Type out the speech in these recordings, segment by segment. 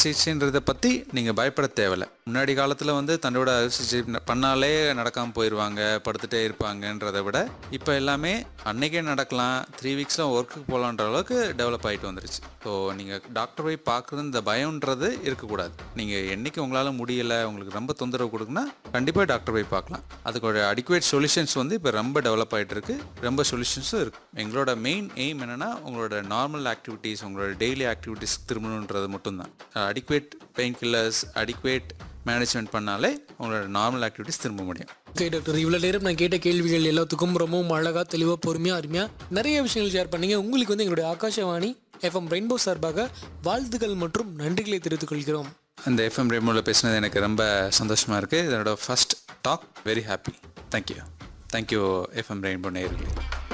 சிகிச்சைன்றதை பற்றி நீங்கள் பயப்பட தேவையில்ல முன்னாடி காலத்தில் வந்து தன்னோட அறுவை சிகிச்சை பண்ணாலே நடக்காமல் போயிடுவாங்க படுத்துட்டே இருப்பாங்கன்றதை விட இப்போ எல்லாமே அன்னைக்கே நடக்கலாம் த்ரீ வீக்ஸில் ஒர்க்குக்கு போகலான்ற அளவுக்கு டெவலப் ஆகிட்டு வந்துருச்சு ஸோ நீங்கள் டாக்டர் போய் பார்க்குறது இந்த பயம்ன்றது இருக்கக்கூடாது நீங்கள் என்னைக்கு உங்களால் முடியலை உங்களுக்கு ரொம்ப தொந்தரவு கொடுக்குன்னா கண்டிப்பாக டாக்டர் போய் பார்க்கலாம் அதுக்கோட அடிக்குவேட் சொல்யூஷன்ஸ் வந்து இப்போ ரொம்ப டெவலப் ஆகிட்டு இருக்கு ரொம்ப சொல்யூஷன்ஸும் இருக்கு எங்களோட மெயின் எய்ம் என்னன்னா உங்களோட நார்மல் ஆக்டிவிட்டீஸ் உங்களோட டெய்லி ஆக்டிவிட்டீஸ் திரும்பணுன்றது மட்டும்தான் adequate pain killers adequate management பண்ணாலே உங்களோட நார்மல் ஆக்டிவிட்டீஸ் திரும்ப முடியும் ஓகே டாக்டர் இவ்வளோ நேரம் நான் கேட்ட கேள்விகள் எல்லாத்துக்கும் ரொம்பவும் அழகாக தெளிவாக பொறுமையாக அருமையாக நிறைய விஷயங்கள் ஷேர் பண்ணீங்க உங்களுக்கு வந்து எங்களுடைய ஆகாஷவாணி எஃப்எம் ரெயின்போ சார்பாக வாழ்த்துக்கள் மற்றும் நன்றிகளை தெரிவித்துக் கொள்கிறோம் அந்த எஃப்எம் ரேமோவில் பேசினது எனக்கு ரொம்ப சந்தோஷமாக இருக்குது இதனோட first talk very happy thank you thank you FM rainbow நேயர்களே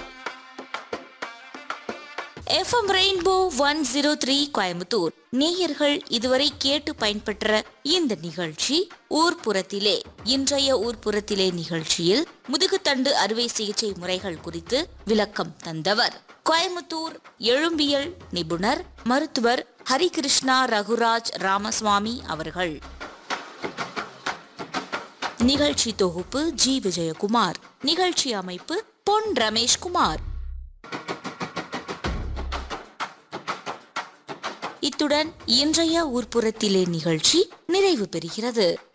FM rainbow one zero three Coimbatore நேயர்கள் இதுவரை கேட்டு பயன்பெற்ற இந்த நிகழ்ச்சி ஊர்ப்புறத்திலே இன்றைய ஊர்ப்புறத்திலே நிகழ்ச்சியில் முதுகுத்தண்டு அறுவை சிகிச்சை முறைகள் குறித்து விளக்கம் தந்தவர் கோயம்புத்தூர் எழும்பியல் நிபுணர் மருத்துவர் ஹரிகிருஷ்ணா ரகுராஜ் ராமசுவாமி அவர்கள் நிகழ்ச்சி தொகுப்பு ஜி விஜயகுமார் நிகழ்ச்சி அமைப்பு பொன் ரமேஷ்குமார் இத்துடன் இன்றைய ஊர்ப்புறத்திலே நிகழ்ச்சி நிறைவு பெறுகிறது